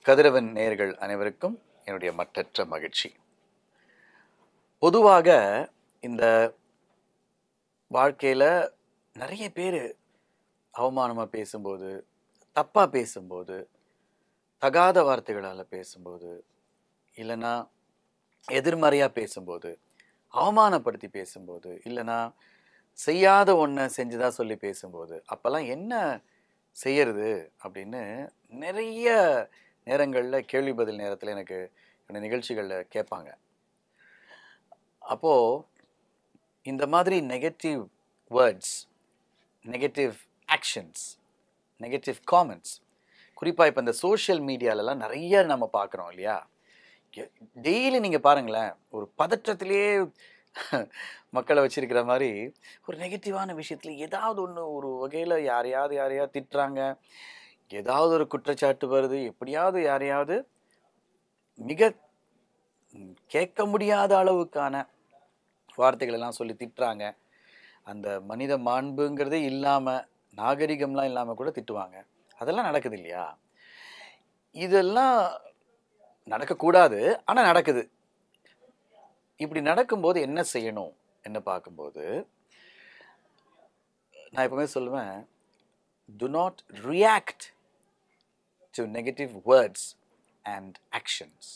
கதிரவன் நேயர்கள் அனைவருக்கும் என்னுடைய மற்றற்ற மகிழ்ச்சி பொதுவாக இந்த வாழ்க்கையில் நிறைய பேர் அவமானமாக பேசும்போது தப்பாக பேசும்போது தகாத வார்த்தைகளால் பேசும்போது இல்லைன்னா எதிர்மறையாக பேசும்போது அவமானப்படுத்தி பேசும்போது இல்லைன்னா செய்யாத ஒன்றை செஞ்சுதா சொல்லி பேசும்போது அப்போல்லாம் என்ன செய்யறது அப்படின்னு நிறைய நேரங்களில் கேள்வி பதில் நேரத்தில் எனக்கு இந்த நிகழ்ச்சிகளில் கேட்பாங்க அப்போது இந்த மாதிரி negative words negative actions negative comments குறிப்பாக இப்போ இந்த சோஷியல் மீடியாலலாம் நிறைய நம்ம பார்க்குறோம் இல்லையா டெய்லி நீங்கள் பாருங்களேன் ஒரு பதற்றத்திலேயே மக்களை வச்சிருக்கிற மாதிரி ஒரு நெகட்டிவான விஷயத்தில் ஏதாவது ஒன்று ஒரு வகையில் யாரையாவது யாரையாவது திட்டுறாங்க ஏதாவது ஒரு குற்றச்சாட்டு வருது எப்படியாவது யாரையாவது மிக ம், கேட்க முடியாத அளவுக்கான வார்த்தைகள் எல்லாம் சொல்லி திட்டுறாங்க அந்த மனித மாண்புங்கிறதே இல்லாமல் நாகரிகம்லாம் இல்லாமல் கூட திட்டுவாங்க அதெல்லாம் நடக்குது இல்லையா இதெல்லாம் நடக்கக்கூடாது ஆனால் நடக்குது இப்படி நடக்கும்போது என்ன செய்யணும் என்ன பார்க்கும்போது நான் எப்பவுமே சொல்லுவேன் do not react to negative words and actions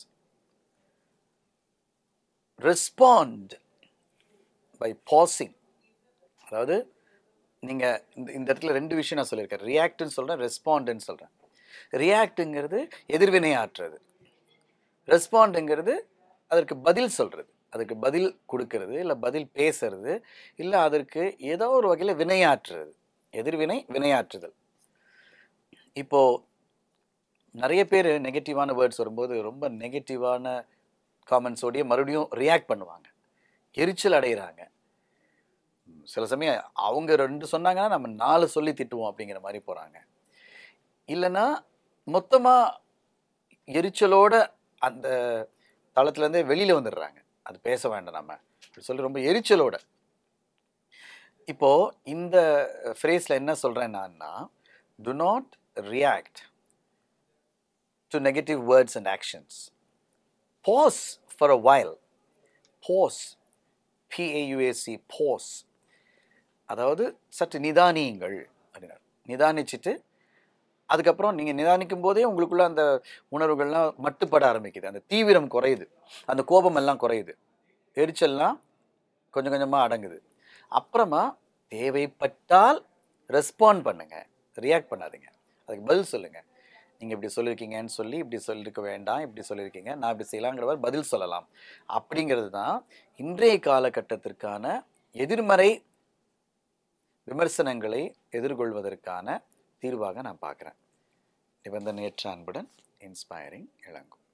respond by pausing அதாவது நீங்கள் இந்த இந்த இடத்துல ரெண்டு விஷயம் நான் சொல்லியிருக்கேன் ரியாக்ட்னு சொல்கிறேன் ரெஸ்பாண்டுன்னு சொல்கிறேன் ரியாக்ட்டுங்கிறது எதிர்வினை ஆற்றுறது ரெஸ்பாண்டுங்கிறது அதற்கு பதில் சொல்கிறது அதுக்கு பதில் கொடுக்கறது இல்லை பதில் பேசுறது இல்லை அதற்கு ஏதோ ஒரு வகையில் வினையாற்றுறது எதிர்வினை வினையாற்றுதல் இப்போது நிறைய பேர் நெகட்டிவான வேர்ட்ஸ் வரும்போது ரொம்ப நெகட்டிவான காமெண்ட்ஸோடய மறுபடியும் ரியாக்ட் பண்ணுவாங்க எரிச்சல் அடைகிறாங்க ம், சில சமயம் அவங்க ரெண்டு சொன்னாங்கன்னா நம்ம நாலு சொல்லி திட்டுவோம் அப்படிங்கிற மாதிரி போகிறாங்க இல்லைன்னா மொத்தமாக எரிச்சலோட அந்த தளத்துலேருந்தே வெளியில் வந்துடுறாங்க அது பேச வேண்டாம் நம்ம அப்படி சொல்லி ரொம்ப எரிச்சலோட இப்போது இந்த ஃப்ரேஸில் என்ன சொல்கிறேன் நான்னா do not react to negative words and actions pause for a while pause பிஏயுஏசி pause அதாவது சற்று நிதானியுங்கள் அப்படின்னாரு நிதானிச்சுட்டு அதுக்கப்புறம் நீங்கள் நிதானிக்கும் போதே உங்களுக்குள்ள அந்த உணர்வுகள்லாம் மட்டுப்பட ஆரம்பிக்குது அந்த தீவிரம் குறையுது அந்த கோபம் எல்லாம் குறையுது எரிச்சல்லாம் கொஞ்சம் கொஞ்சமாக அடங்குது அப்புறமா தேவைப்பட்டால் ரெஸ்பாண்ட் பண்ணுங்க ரியாக்ட் பண்ணாதீங்க அதுக்கு பதில் சொல்லுங்கள் நீங்கள் இப்படி சொல்லியிருக்கீங்கன்னு சொல்லி இப்படி சொல்லியிருக்க வேண்டாம் இப்படி சொல்லியிருக்கீங்க நான் இப்படி செய்யலாங்கிற மாதிரி பதில் சொல்லலாம் அப்படிங்கிறது தான் இன்றைய காலகட்டத்திற்கான எதிர்மறை விமர்சனங்களை எதிர்கொள்வதற்கான தீர்வாக நான் பார்க்குறேன் நிபந்தனையற்ற அன்புடன் இன்ஸ்பைரிங் இளங்கும்